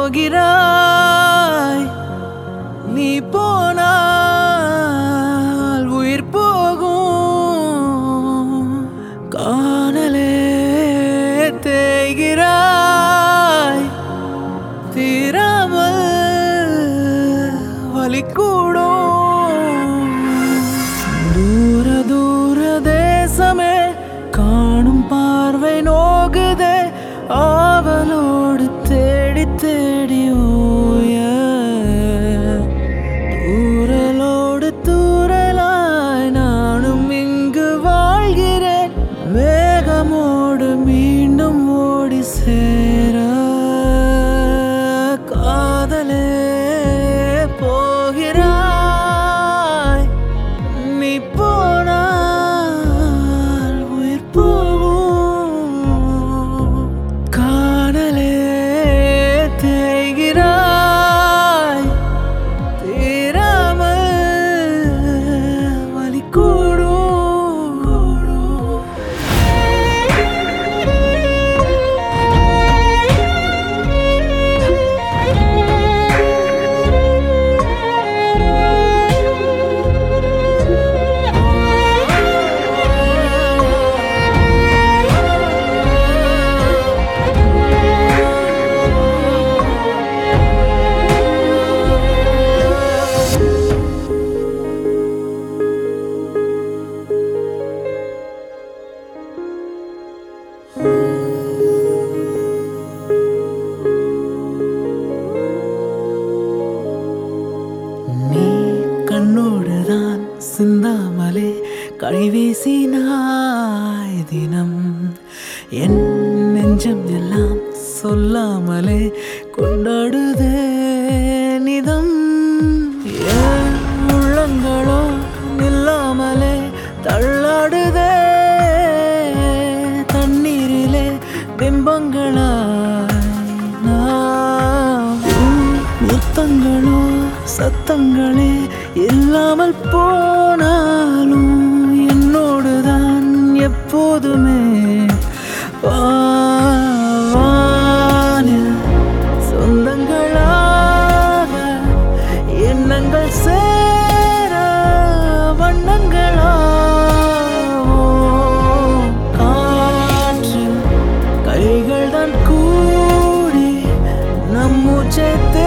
போகிறாய் நீ போனால் உயிர் போகும் காணலே தேய்கிறாய் தீராமல் வலிக்கூடும் தூர தூர தேசமே காணும் பார்வை நோகுதே ஆவலோடு தேடி தேடி ஓய தூரலோடு தூரலாய் நானும் இங்கு வாழ்கிறேன் மேகமோடு மீண்டும் ஓடி சேர காதலே போகிறாய் நீ போனால் உயிர் போகும் காணலே தேய்கிறாய் தீராமல் வலி நீ கண்ணோடுதான் சிந்தாமலே கழிவீசினாய் தினம் என் நெஞ்சம் எல்லாம் சொல்லாமலே கொண்டாடுதே நிதம் என் உள்ளங்களோ நில்லாமலே தள்ளாடுதே தண்ணீரிலே பிம்பங்களாய் நாம் முத்தங்களோ சத்தங்களே இல்லாமல் போனாலும் என்னோடுதான் எப்போதுமே வானில் சொந்தங்களாக எண்ணங்கள் சேர வண்ணங்களாவோம் காற்று கைகள் தான் கூடி நம் மூச்சை